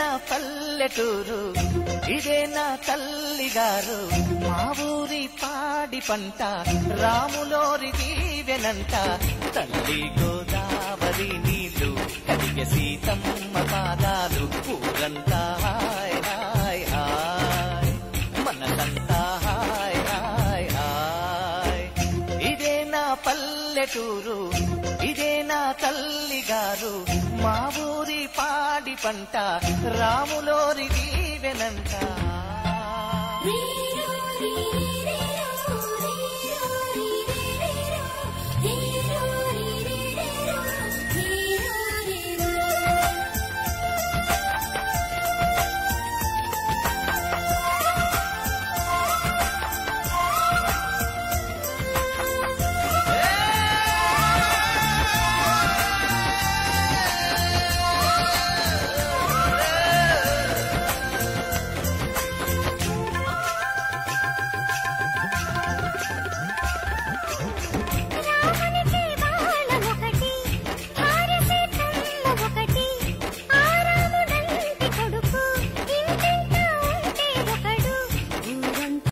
నా పల్లెటూరు ఇదే నా తల్లి గారు మా ఊరి పాడి పంట రాములోరి దీవెనంట తల్లి గోదావరి నీళ్లు కడిగ సీతమ్మ పాదాలు ఊరంతా హాయ్ హాయ్ హాయ్ మనసంతా హాయ్ హాయ్ హాయ్ ఇదే నా పల్లెటూరు ఇదే నా తల్లి గారు మా ఊరి పాడి పంట రాములోరి దీవెనంట రీరో రీరే